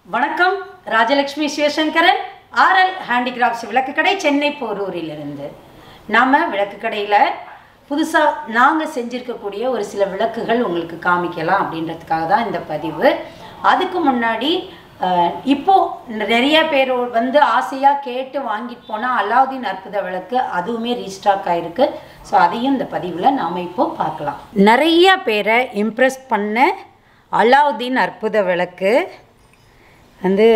வணக்கம் Rajalakshmi Sivasankaran RL handicrafts விளக்கு கடை சென்னை போரூரிலிருந்து நாம் விளக்கு கடையில் புதுசாக நாங்கள் செஞ்சுருக்கக்கூடிய ஒரு சில விளக்குகள் உங்களுக்கு காமிக்கலாம் அப்படின்றதுக்காக தான் இந்த பதிவு அதுக்கு முன்னாடி அஹ், இப்போ நிறைய பேர் வந்து ஆசையாக கேட்டு வாங்கிட்டு போனால் அலாவுதீன் அற்புத விளக்கு அதுவுமே ரீஸ்டாக் ஆயிருக்கு ஸோ அதையும் இந்த பதிவில் நாம் இப்போ பார்க்கலாம் நிறைய பேரை இம்ப்ரெஸ் பண்ண அலாவுதீன் அற்புத விளக்கு வந்து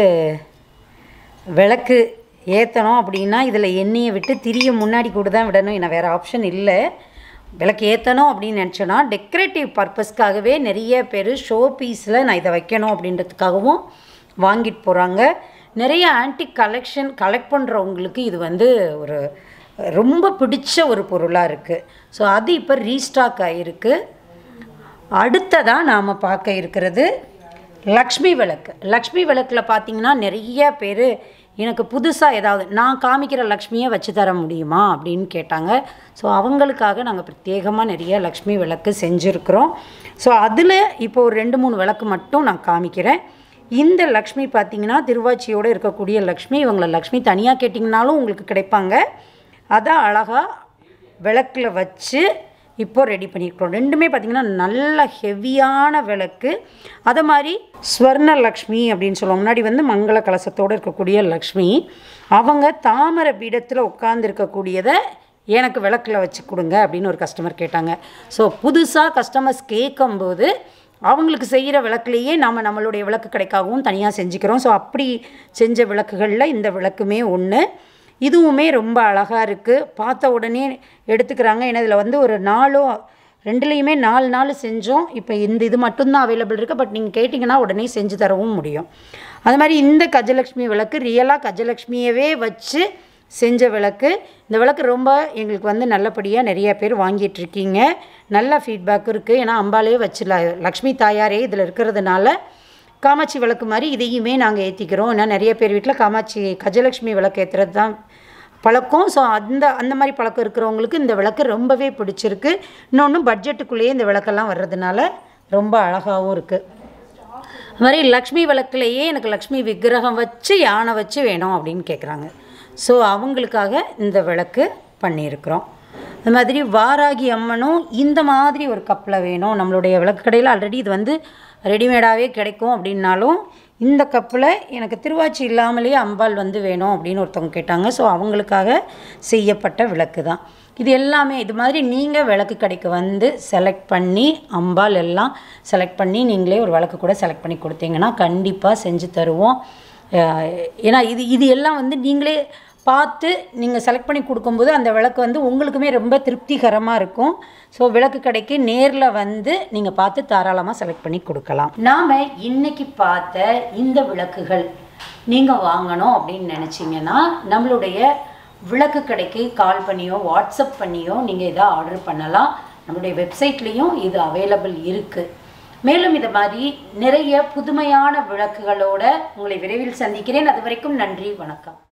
விளக்கு ஏற்றணும் அப்படின்னா இதில் எண்ணெயை விட்டு திரிய முன்னாடி கூட தான் விடணும் என்ன வேறு ஆப்ஷன் இல்லை விளக்கு ஏற்றணும் அப்படின்னு நினச்சோன்னா டெக்கரேட்டிவ் பர்பஸ்க்காகவே நிறைய பேர் ஷோ பீஸில் நான் இதை வைக்கணும் அப்படின்றதுக்காகவும் வாங்கிட்டு போகிறாங்க நிறைய ஆன்டிக் கலெக்ஷன் கலெக்ட் பண்ணுறவங்களுக்கு இது வந்து ஒரு ரொம்ப பிடிச்ச ஒரு பொருளாக இருக்குது ஸோ அது இப்போ ரீஸ்டாக் ஆகிருக்கு அடுத்ததாக நாம் பார்க்க இருக்கிறது லக்ஷ்மி விளக்கு லக்ஷ்மி விளக்கில் பார்த்தீங்கன்னா நிறைய பேர் எனக்கு புதுசாக ஏதாவது நான் காமிக்கிற லக்ஷ்மியை வச்சு தர முடியுமா அப்படின்னு கேட்டாங்க ஸோ அவங்களுக்காக நாங்கள் பிரத்யேகமாக நிறைய லக்ஷ்மி விளக்கு செஞ்சுருக்குறோம் ஸோ அதில் இப்போ ஒரு ரெண்டு மூணு விளக்கு மட்டும் நான் காமிக்கிறேன் இந்த லக்ஷ்மி பார்த்தீங்கன்னா திருவாச்சியோடு இருக்கக்கூடிய லக்ஷ்மி இவங்களை லக்ஷ்மி தனியாக கேட்டிங்கனாலும் உங்களுக்கு கிடைப்பாங்க அதான் அழகாக விளக்கில் வச்சு இப்போ ரெடி பண்ணியிருக்கிறோம் ரெண்டுமே பார்த்திங்கன்னா நல்ல ஹெவியான விளக்கு அதை மாதிரி ஸ்வர்ண லக்ஷ்மி அப்படின்னு சொல்லுவோம் முன்னாடி வந்து மங்கள கலசத்தோடு இருக்கக்கூடிய லக்ஷ்மி அவங்க தாமரை பீடத்தில் உட்காந்துருக்கக்கூடியதை எனக்கு விளக்கில் வச்சு கொடுங்க அப்படின்னு ஒரு கஸ்டமர் கேட்டாங்க ஸோ புதுசாக கஸ்டமர்ஸ் கேட்கும்போது அவங்களுக்கு செய்கிற விளக்குலேயே நாம் நம்மளுடைய விளக்கு கடைக்காகவும் தனியாக செஞ்சுக்கிறோம் ஸோ அப்படி செஞ்ச விளக்குகளில் இந்த விளக்குமே ஒன்று இதுவுமே ரொம்ப அழகாக இருக்குது பார்த்த உடனே எடுத்துக்கிறாங்க ஏன்னா இதில் வந்து ஒரு நாளும் ரெண்டுலேயுமே நாலு நாள் செஞ்சோம் இப்போ இந்த இது மட்டும்தான் அவைலபிள் இருக்குது பட் நீங்கள் கேட்டிங்கன்னா உடனே செஞ்சு தரவும் முடியும் அது மாதிரி இந்த கஜலக்ஷ்மி விளக்கு ரியலாக கஜலக்ஷ்மியவே வச்சு செஞ்ச விளக்கு இந்த விளக்கு ரொம்ப எங்களுக்கு வந்து நல்லபடியாக நிறைய பேர் வாங்கிட்டு இருக்கீங்க நல்ல ஃபீட்பேக் இருக்குது ஏன்னா அம்பாலே வச்சு ல- லக்ஷ்மி தாயாரே இதில் இருக்கிறதுனால காமாட்சி விளக்கு மாதிரி இதையுமே நாங்கள் ஏற்றிக்கிறோம் ஏன்னா நிறைய பேர் வீட்டில் காமாட்சி கஜலக்ஷ்மி விளக்கு ஏற்றுறது தான் பழக்கம் ஸோ அந்த அந்த மாதிரி பழக்கம் இருக்கிறவங்களுக்கு இந்த விளக்கு ரொம்பவே பிடிச்சிருக்கு இன்னொன்று பட்ஜெட்டுக்குள்ளேயே இந்த விளக்கெல்லாம் வர்றதுனால ரொம்ப அழகாகவும் இருக்குது அது மாதிரி லக்ஷ்மி விளக்குலையே எனக்கு லக்ஷ்மி விக்கிரகம் வச்சு யானை வச்சு வேணும் அப்படின்னு கேட்குறாங்க ஸோ அவங்களுக்காக இந்த விளக்கு பண்ணியிருக்கிறோம் அது மாதிரி வாராகி அம்மனும் இந்த மாதிரி ஒரு கப்பில் வேணும் நம்மளுடைய விளக்கு கடையில் ஆல்ரெடி இது வந்து ரெடிமேடாகவே கிடைக்கும் அப்படின்னாலும் இந்த கப்பில் எனக்கு திருவாச்சி இல்லாமலேயே அம்பாள் வந்து வேணும் அப்படின்னு ஒருத்தவங்க கேட்டாங்க ஸோ அவங்களுக்காக செய்யப்பட்ட விளக்கு தான் இது எல்லாமே இது மாதிரி நீங்கள் விளக்கு கடைக்கு வந்து செலக்ட் பண்ணி அம்பாள் எல்லாம் செலக்ட் பண்ணி நீங்களே ஒரு விளக்கு கூட செலக்ட் பண்ணி கொடுத்தீங்கன்னா கண்டிப்பாக செஞ்சு தருவோம் அஹ் ஏன்னா இது இது எல்லாம் வந்து நீங்களே பார்த்து நீங்கள் செலக்ட் பண்ணி கொடுக்கும்போது அந்த விளக்கு வந்து உங்களுக்குமே ரொம்ப திருப்திகரமாக இருக்கும் ஸோ விளக்கு கடைக்கு நேரில் வந்து நீங்கள் பார்த்து தாராளமாக செலக்ட் பண்ணி கொடுக்கலாம் நாம் இன்னைக்கு பார்த்த இந்த விளக்குகள் நீங்கள் வாங்கணும் அப்படின்னு நினச்சிங்கன்னா நம்மளுடைய விளக்கு கடைக்கு கால் பண்ணியோ வாட்ஸ்அப் பண்ணியோ நீங்கள் இதை ஆர்டர் பண்ணலாம் நம்மளுடைய வெப்சைட்லேயும் இது அவைலபிள் இருக்குது மேலும் இது மாதிரி நிறைய புதுமையான விளக்குகளோட உங்களை விரைவில் சந்திக்கிறேன் அது வரைக்கும் நன்றி வணக்கம்